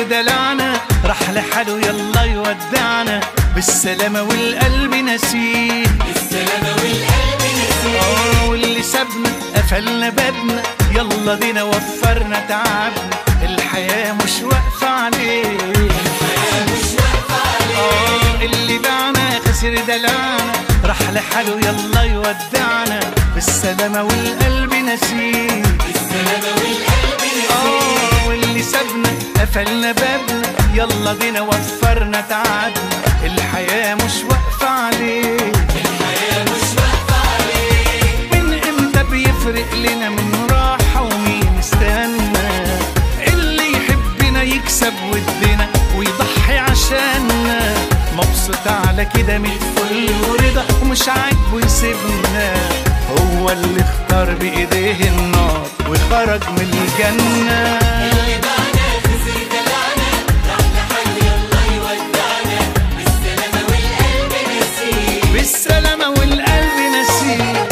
دلعنا راح لحاله يلا يودعنا بالسلامة والقلب نسيه بالسلامة والقلب نسيت اه واللي سابنا قفلنا بابنا يلا بينا وفرنا تعبنا الحياة مش واقفة عليه مش واقفة عليه اه اللي باعنا خسر دلعنا راح لحاله يلا يودعنا بالسلامة والقلب نسيه بالسلامة والقلب نسيت اه واللي سابنا قفلنا بابنا يلا بينا وفرنا تعبنا الحياة مش واقفة عليه الحياة مش واقفة عليه من امتى بيفرق لنا من راحة ومين استنى اللي يحبنا يكسب ودنا ويضحي عشاننا مبسوط على كده من الفل ورضا ومش عاجبه يسيبنا هو اللي اختار بايديه النار وخرج من الجنة اللي باعنا خسر دلعنا راح لحاله يلا يودعنا بالسلامة والقلب نسيت بالسلامة والقلب نسيه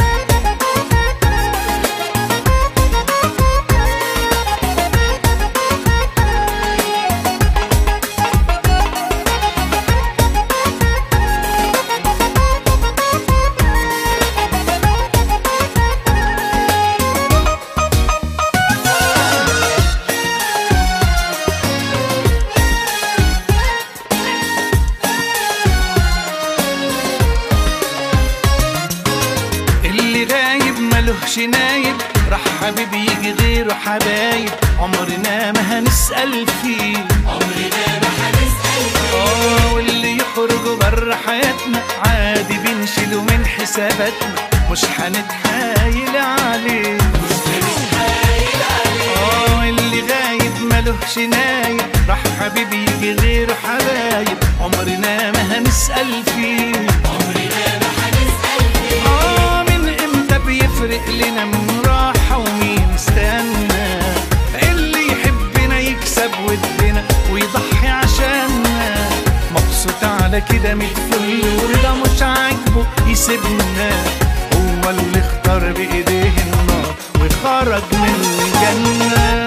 اللي غايب ملهش نايب راح حبيبي يجي غيره حبايب عمرنا ما هنسأل فيه عمرنا ما هنسأل فيه اه واللي يخرج بره حياتنا عادي بنشيله من حساباتنا مش هنتحايل عليه مش هنتحايل عليه اه اللي غايب ملهش نايب راح حبيبي يجي غيره حبايب عمرنا ما هنسأل فيه عمرنا ما هنسأل فيه آه من امتى بيفرق لنا من راحة ومين استنى اللي يحبنا يكسب ودنا ويضحي عشاننا مبسوط على كده من الفل ورضا مش عاجبه يسيبنا هو اللي اختار بايديه النار وخرج من الجنة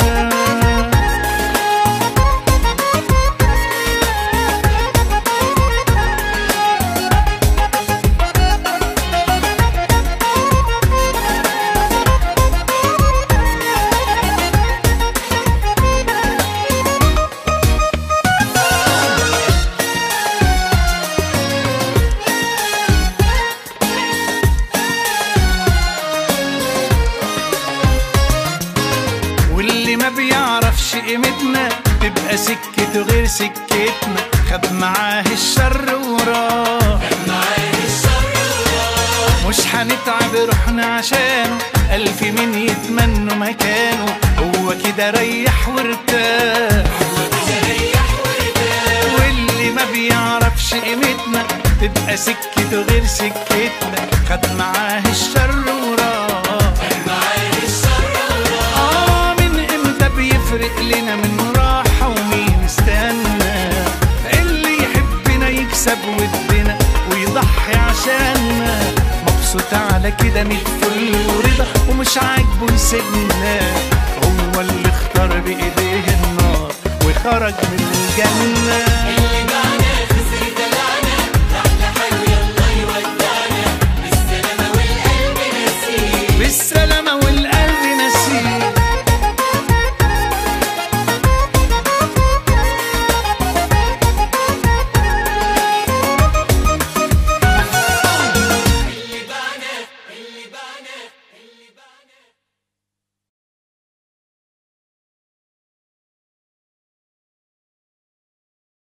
واللي ما بيعرفش قيمتنا تبقى سكته غير سكتنا خد معاه الشر وراه معاه الشر وراه مش هنتعب روحنا عشانه ألف مين يتمنوا مكانه هو كده ريح وارتاح ريح وارتاح واللي ما بيعرفش قيمتنا تبقى سكته غير سكتنا خد معاه الشر وراه معاه الشر وراه آه من امتى بيفرق لنا من راحة ومين استنى اللي يحبنا يكسب ودنا ويضحي عشاننا مبسوط على كده من الفل ورضا ومش عاجبه يسيبنا هو اللي اختار بايديه النار وخرج من الجنة